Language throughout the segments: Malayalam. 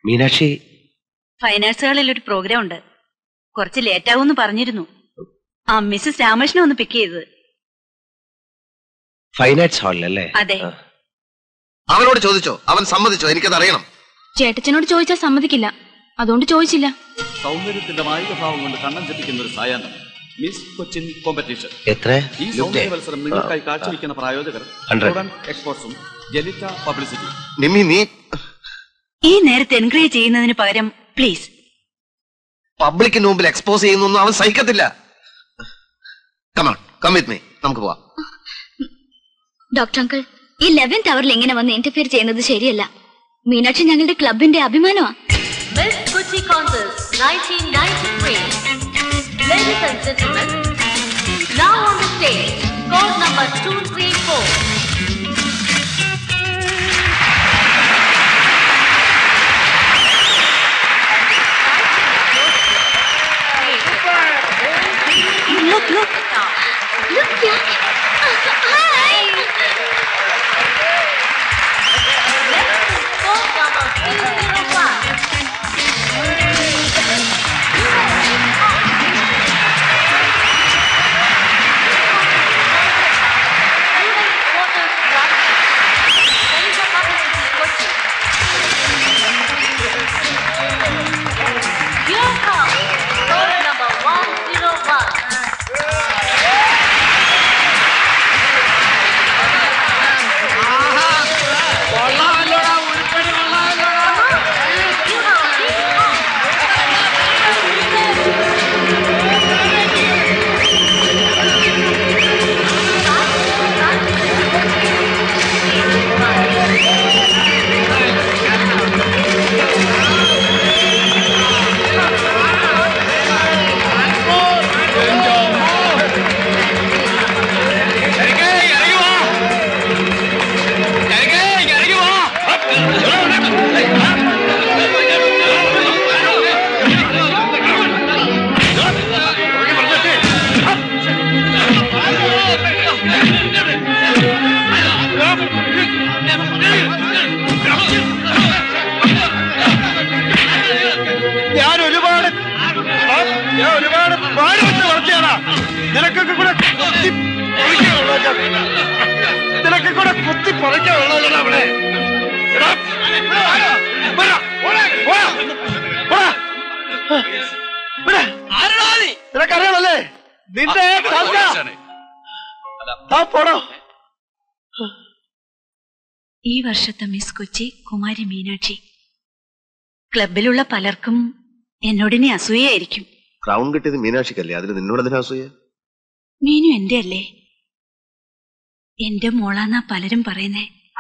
മീനാക്ഷി ഫൈനാൻസ് ഹാളിൽ ഒരു പ്രോഗ്രാം ഉണ്ട് കുറച്ച് ലേറ്റ് ആവുമെന്ന് പറഞ്ഞിരുന്നു ആ മിസ്സസ് രാമകൃഷ്ണൻ ഒന്ന് പിക്ക് ചെയ്തത് ഫൈൻ ആർട്സ് ഹാളിലല്ലേ അതെ അവനോട് ചോദിച്ചോ അവൻ സമ്മതിച്ചോ എനിക്കത് അറിയണം ചേട്ടച്ചനോട് ചോദിച്ചാൽ സമ്മതിക്കില്ല അതുകൊണ്ട് ചോദിച്ചില്ല സൗന്ദര്യത്തിന്റെ മായിക ഭാവം കൊണ്ട് കണ്ണം ചെപ്പിക്കുന്ന ഒരു സായാഹ്നം മിസ് കൊച്ചിൻ കോമ്പറ്റീഷൻ എത്ര ഈ സൗന്ദര്യ മത്സരം നിങ്ങൾക്കായി കാഴ്ചവെക്കുന്ന പ്രായോജകർ Hundred. സ്റ്റുഡന്റ് എക്സ്പോർട്സും ജലിറ്റ പബ്ലിസിറ്റി നിമ്മി നീ ഈ നേരത്തെ എൻകറേജ് ചെയ്യുന്നതിന് പകരം പ്ലീസ് പബ്ലിക്കിന് മുമ്പിൽ എക്സ്പോസ് ചെയ്യുന്നൊന്നും അവൻ സഹിക്കത്തില്ല കമാൺ കം വിത്ത് മീ നമുക്ക് പോവാം ഡോക്ടർ അങ്കിൾ ഈ ലെവൻത് അവറിൽ ഇങ്ങനെ വന്ന് ഇന്റർഫിയർ ചെയ്യുന്നത് ശരിയല്ല മീനാക്ഷി ഞങ്ങളുടെ ക്ലബിന്റെ അഭിമാനമാ Miss Kochi Concerts 1993. Ladies and gentlemen, now on the stage, code number 234. Look, look. Look, yeah. Hi. Code number 201. Here comes code number 101. ഞാൻ ഒരുപാട് ആ, ഞാൻ ഒരുപാട് പാട് വെച്ച് വളർത്തിയാടാ നിനക്കൊക്കെ കൂടെ കുത്തി പറിക്കാനുള്ള നിനക്ക് കൂടെ കുത്തി പറിക്കാനുള്ള അവിടെ എടാ, ഇവിടെ വാടാ, ഇവിടെ, പോടാ, പോടാ, പോടാ. ഇവിടെ. നിനക്കറിയാമല്ലേ നിന്റെ തന്ത. ആ പോടോ ഈ വർഷത്തെ മിസ് കൊച്ചി കുമാരി മീനാക്ഷി ക്ലബിലുള്ള പലർക്കും എന്നോടിനെ അസൂയായിരിക്കും ക്രൗൺ കിട്ടിയത് മീനാക്ഷിക്കല്ലേ അതിൽ നിന്നോട് എന്തിനാ അസൂയ മീനു എന്റെ അല്ലേ എന്റെ മോളാന്നാ പലരും പറയുന്നേ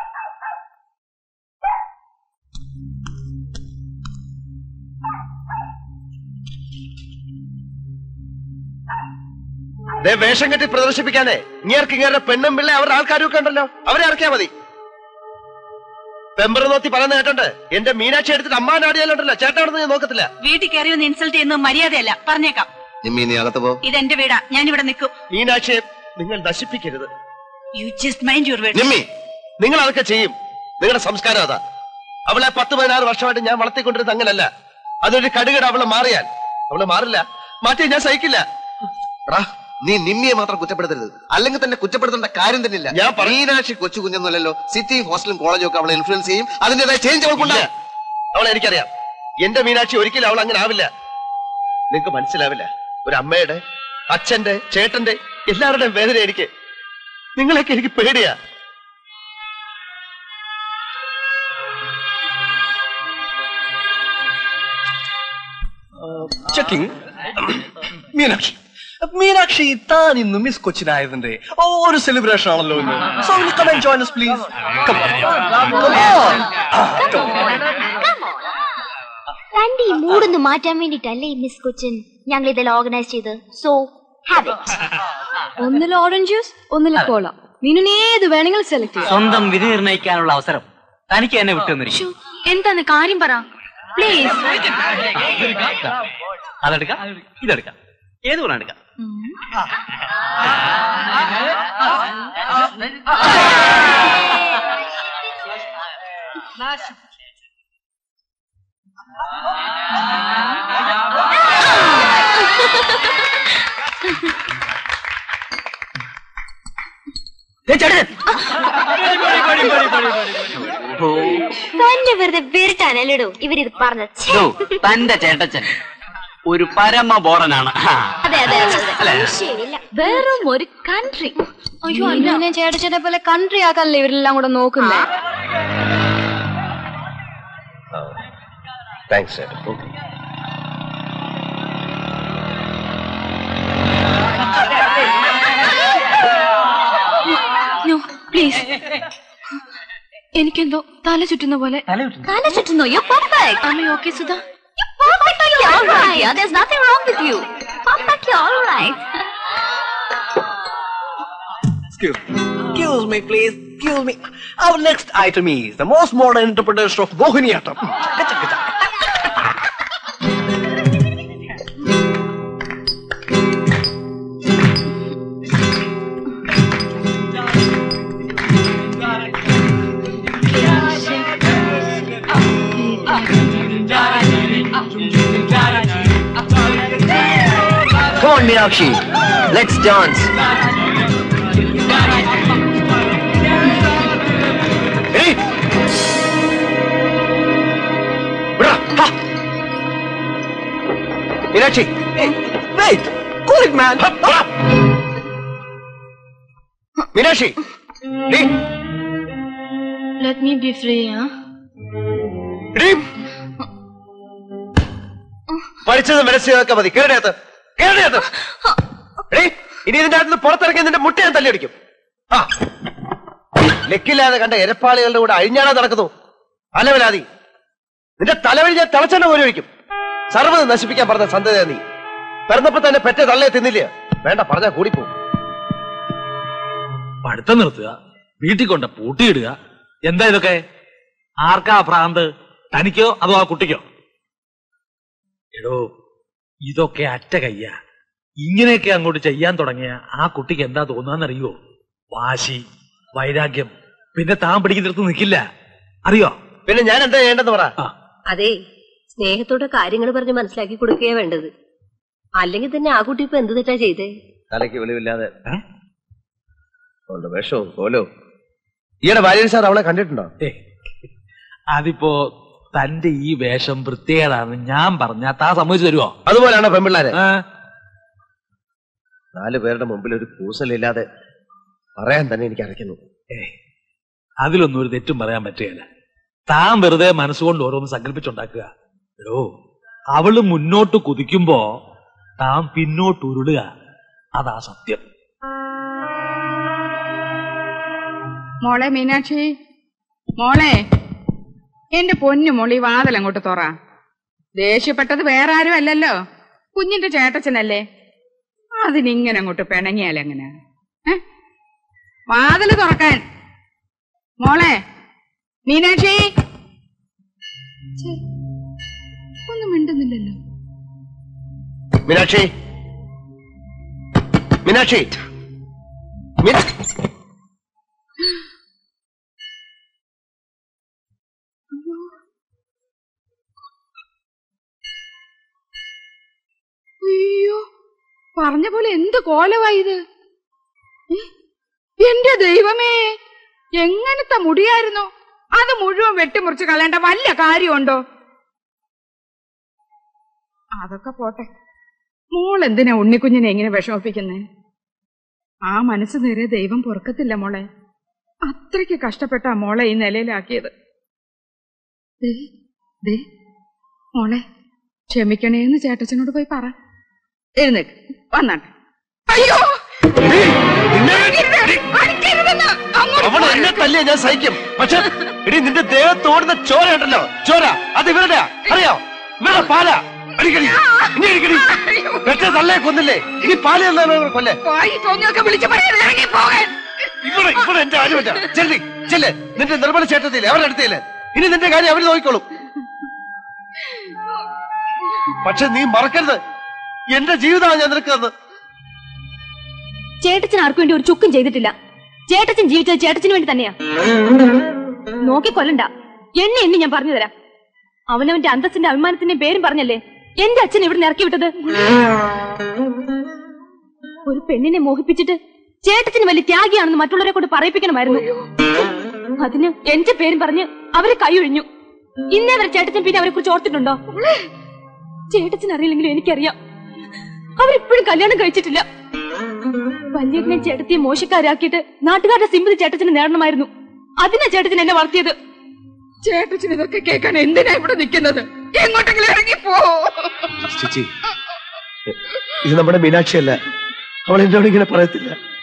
ദേ വേഷം കെട്ടി പ്രദർശിപ്പിക്കാനേ ഇങ്ങേർക്ക് ഇങ്ങേരുടെ പെണ്ണും പിള്ളേ അവരുടെ ആൾക്കാരും ഒക്കെ ഉണ്ടല്ലോ അവരെ ഇറക്കിയാ മതി പെമ്പർ നോത്തി പറയുന്ന കേട്ടുണ്ട് എന്റെ മീനാക്ഷി എടുത്തിട്ട് അമ്മാനാടിയാലുണ്ടല്ലോ ചേട്ടാണെന്ന് ഞാൻ നോക്കത്തില്ല വീട്ടിൽ കയറി ഒന്ന് ഇൻസൾട്ട് ചെയ്യുന്നത് മര്യാദയല്ല പറഞ്ഞേക്കാം നിമ്മി നീ അകത്ത് പോ ഇതെന്റെ വീടാ ഞാൻ ഇവിടെ നിൽക്കും മീനാക്ഷിയെ നിങ്ങൾ നശിപ്പിക്കരുത് you just mind your word Nimmi നിങ്ങൾ അതൊക്കെ ചെയ്യും നിങ്ങളുടെ സംസ്കാരം അതാ അവളെ പത്ത് പതിനാറ് വർഷമായിട്ട് ഞാൻ വളർത്തിക്കൊണ്ടിരുന്നത് അങ്ങനല്ല അതൊരു കടുകട അവളെ മാറിയാൽ അവള് മാറില്ല മാറ്റി ഞാൻ സഹിക്കില്ല എടാ നീ നിമ്മിയെ മാത്രം കുറ്റപ്പെടുത്തരുത് അല്ലെങ്കിൽ തന്നെ കുറ്റപ്പെടുത്തേണ്ട കാര്യം തന്നെ ഇല്ല ഞാൻ പറ- മീനാക്ഷി കൊച്ചു കുഞ്ഞൊന്നുമല്ലല്ലോ സിറ്റിയും ഹോസ്റ്റലും കോളേജും ഒക്കെ അവളെ ഇൻഫ്ലുവൻസ് ചെയ്യും അതിന്റേതായ ചേഞ്ച് ഇല്ല. അവൾക്കുണ്ടാകും അവളെ എനിക്കറിയാം എന്റെ മീനാക്ഷി ഒരിക്കലും അവൾ അങ്ങനെ ആവില്ല നിങ്ങക്ക് മനസ്സിലാവില്ല ഒരു അമ്മയുടെ അച്ഛന്റെ ചേട്ടന്റെ എല്ലാവരുടെയും വേദന എനിക്ക് നിങ്ങളെയൊക്കെ എനിക്ക് പേടിയാ ചെക്കിംഗ് മീനാക്ഷി മീനാക്ഷി താൻ ഇന്ന് മിസ് കൊച്ചിനായതിന്റെ ഒരു സെലിബ്രേഷൻ ആണല്ലോ ഇന്ന് so will come and join us please തന്റെ ഈ മൂടൊന്ന് മാറ്റാൻ വേണ്ടിട്ടല്ലേ ഈ മിസ് കൊച്ചിൻ ഞങ്ങൾ ഇതെല്ലാം ഓർഗനൈസ് ചെയ്ത് സോ ഹാവ് ഇറ്റ് ഒന്നിൽ ഓറഞ്ച് ജ്യൂസ് ഒന്നിൽ കോള മീനുന് ഏത് വേണമെങ്കിലും സെലക്ട് ചെയ്യാം സ്വന്തം വിധി നിർണ്ണയിക്കാനുള്ള അവസരം തനിക്ക് എന്നെ വിട്ടുവന്നിരിക്കും എന്താണ് കാര്യം പറ പ്ലീസ് അതെടുക്കാം ഇതെടുക്കാം ഏത് വേണം എടുക്കാം തന്നെ വെറുതെ വെറുട്ടാനല്ലേടോ ഇവരിത് പറഞ്ഞ ദോ, തന്റെ ചേട്ടച്ചൻ ഒരു പരമ ബോറനാണ് ആ. അതെ അതെ അതെ അതെ ശരിയില്ല വെറും ഒരു കൺട്രി അയ്യോ അന്നെ ചേട്ടച്ചേട്ടെ പോലെ കൺട്രി ആക്കാനല്ലേ ഇവരെല്ലാം കൂടെ നോക്കുന്നേ താങ്ക്സ് ചേട്ടാ നോ പ്ലീസ് എനിക്കെന്തോ തല ചുറ്റുന്ന പോലെ തല ചുറ്റുന്നു യു പെർഫെക്റ്റ് അമ്മ okay Sudha perfectly all right yeah, there's nothing wrong with you perfectly all right Excuse me, please. Excuse me. Our next item is the most modern interpretation of Mohiniyattam. Chaka, chaka, chaka. Come on, Meenakshi. Let's dance. എടീ. വിടാ. ഹാ. Meenakshi Hey, wait. Cool it, man. ഹ, വിടാ. മീനാക്ഷി ഡീ. ലെറ്റ് മീ ബി ഫ്രീ ആ ഡീ. പഠിച്ചത് മനസ്സിലാക്കാൻ മതി കേടയത്ത് കേടയത്ത് ഇനി ഇതിന്റെ അകത്ത് നിന്ന് പുറത്തിറങ്ങി നിന്റെ മുട്ട ഞാൻ തല്ലിയടിക്കും ആ ലെക്കില്ലാതെ കണ്ട എരപ്പാളികളുടെ കൂടെ അഴിഞ്ഞാടാ നടക്കുന്നു അലവലാതി നിന്റെ തലവഴി ഞാൻ തിളച്ചെണ്ണ പോലും ഒഴിക്കും സർവ്വത് നശിപ്പിക്കാൻ പറഞ്ഞ സന്ധ്യ നീ പിറന്നപ്പോ തന്നെ പെറ്റ തള്ളയെ തിന്നില്ല വേണ്ട പറഞ്ഞാ കൂടിപ്പോ പഠിത്തം നിർത്തുക വീട്ടിൽ കൊണ്ട് പൂട്ടിയിടുക എന്താ ഇതൊക്കെ ആർക്കാ ഭ്രാന്ത് തനിക്കോ അതോ ആ കുട്ടിക്കോ എടോ ഇതൊക്കെ അറ്റ കയ്യാ ഇങ്ങനെയൊക്കെ അങ്ങോട്ട് ചെയ്യാൻ തുടങ്ങിയ ആ കുട്ടിക്ക് എന്താ തോന്നാന്നറിയോ വാശി വൈരാഗ്യം പിന്നെ താൻ പിടിക്കുന്നിടത്ത് നിൽക്കില്ല അറിയോ പിന്നെ ഞാൻ എന്താ ചെയ്യേണ്ടെന്ന് പറ ആ അതെ സ്നേഹത്തോടെ കാര്യങ്ങൾ പറഞ്ഞ് മനസ്സിലാക്കി കൊടുക്കുകയാ വേണ്ടത് അല്ലെങ്കിൽ തന്നെ ആ കുട്ടി ഇപ്പൊ എന്ത് തെറ്റാ ചെയ്തേ തലയ്ക്ക് വെളിവില്ലാതെ ഉണ്ട് വിഷവും കോലവും ഈയുടെ ഭാര്യ സാർ അവളെ കണ്ടിട്ടുണ്ടോ ഏ അതിപ്പോ തന്റെ ഈ വേഷം വൃത്തികേടാന്ന് ഞാൻ പറഞ്ഞാ താ സമ്മതിച്ചു തരുവോ അതുപോലെയാണോ പെൺപിള്ളാര് ആ നാല് പേരുടെ മുമ്പിൽ ഒരു കൂസലില്ലാതെ പറയാൻ തന്നെ എനിക്ക് അരയ്ക്കുന്നു ഏ അതിലൊന്നും ഒരു തെറ്റും പറയാൻ പറ്റുകയില്ല താൻ വെറുതെ മനസ്സുകൊണ്ട് ഓരോന്ന് സങ്കല്പിച്ചുണ്ടാക്കുക എടോ അവള് മുന്നോട്ട് കുതിക്കുമ്പോ താൻ പിന്നോട്ട് ഉരുളുക അതാ സത്യം മോളെ മീനാക്ഷി മോളെ എന്റെ പൊന്നു മോളി വാതിൽ അങ്ങോട്ട് തുറ ദേഷ്യപ്പെട്ടത് വേറെ ആരും അല്ലല്ലോ കുഞ്ഞിന്റെ ചേട്ടച്ചനല്ലേ അതിനിങ്ങനെ അങ്ങോട്ട് പിണങ്ങിയാൽ എങ്ങനെ ഏ? വാതില് തുറക്കാൻ മോളെ മീനാക്ഷി ഛെ, ഒന്നും മിണ്ടുന്നില്ലല്ലോ മീനാക്ഷി മീനാക്ഷി മീന- അയ്യോ പറഞ്ഞ പോലെ എന്ത് കോലമായത് ഏ? എന്റെ ദൈവമേ എങ്ങനത്തെ മുടിയായിരുന്നു അത് മുഴുവൻ വെട്ടിമുറിച്ച് കളയേണ്ട വല്ല കാര്യമുണ്ടോ അതൊക്കെ പോട്ടെ മോൾ എന്തിനാ ഉണ്ണിക്കുഞ്ഞിനെ എങ്ങനെ വിഷമിപ്പിക്കുന്നേ ആ മനസ്സ് നേരെ ദൈവം പൊറുക്കത്തില്ല മോളെ അത്രയ്ക്ക് കഷ്ടപ്പെട്ട മോളെ ഈ നിലയിലാക്കിയത് ദേ, ദേ, മോളെ ക്ഷമിക്കണേന്ന് ചേട്ടച്ചനോട് പോയി പറ എഴുന്നേക്ക് വന്നാട്ടെ അയ്യോ അടിക്കരുതെന്ന് അങ്ങോട്ട് അവൾ എന്നെ തല്ലിയ ഞാൻ സഹിക്കും പക്ഷെ ഇടി നിന്റെ ദേഹത്തോടുന്ന ചോര ഉണ്ടല്ലോ ചോര അത് ഇവരുടെ അറിയോ ഇവരുടെ പാല അടിക്കടി ഇനി അടിക്കടി പെറ്റ തള്ളയെ കൊന്നില്ലേ ഇനി പാല് തന്നാലും കൊല്ലേ പോയി തോന്നിയൊക്കെ വിളിച്ചു പറയാൻ ഇറങ്ങി പോകാൻ ഇവിടെ ഇവിടെ എന്റെ ആരുമല്ല ചെല്ലി ചെല്ല് നിന്റെ നിർമ്മല ചേട്ടത്തില്ലേ അവരുടെ അടുത്തില്ലേ ഇനി നിന്റെ കാര്യം അവര് നോക്കിക്കോളും പക്ഷെ നീ മറക്കരുത് എന്റെ ജീവിതമാണ് ഞാൻ നിനക്ക് തന്നത് ചേട്ടച്ചൻ ആർക്കും വേണ്ടി ഒരു ചുക്കും ചെയ്തിട്ടില്ല ചേട്ടച്ചൻ ജീവിച്ചത് ചേട്ടച്ചന് വേണ്ടി തന്നെയാ നോക്കി കൊല്ലണ്ട എണ്ണി എണ്ണി ഞാൻ പറഞ്ഞു തരാം അവനവന്റെ അന്തസ്സിന്റെ അഭിമാനത്തിന്റെയും പേരും പറഞ്ഞല്ലേ എന്റെ അച്ഛൻ ഇവിടെ ഇറക്കി വിട്ടത് ഒരു പെണ്ണിനെ മോഹിപ്പിച്ചിട്ട് ചേട്ടത്തിന് വലിയ ത്യാഗിയാണെന്ന് മറ്റുള്ളവരെ കൊണ്ട് പറയിപ്പിക്കണമായിരുന്നു അതിന് എന്റെ പേരും പറഞ്ഞ് അവരെ കൈയൊഴിഞ്ഞു ഇന്നേ വരെ ചേട്ടച്ചൻ പിന്നെ അവരെ കുറിച്ച് ഓർത്തിട്ടുണ്ടോ ചേട്ടച്ചൻ അറിയില്ലെങ്കിലും എനിക്കറിയാം അവരിപ്പോഴും കല്യാണം കഴിച്ചിട്ടില്ല വല്യനെ ചേട്ടത്തിയെ മോശക്കാരാക്കിയിട്ട് നാട്ടുകാരുടെ സിമ്പതി ചേട്ടച്ചന് നേടണമായിരുന്നു അതിനാ ചേട്ടച്ചൻ എന്നെ വളർത്തിയത് ചേട്ടച്ചൻ ഇതൊക്കെ കേൾക്കാൻ എന്തിനാ ഇവിടെ നിൽക്കുന്നത് എങ്ങോട്ടെങ്കിലും ഇറങ്ങിപ്പോ ചേച്ചി ഇത് നമ്മുടെ മീനാക്ഷിയല്ല അവൾ എന്നോട് ഇങ്ങനെ പറയത്തില്ല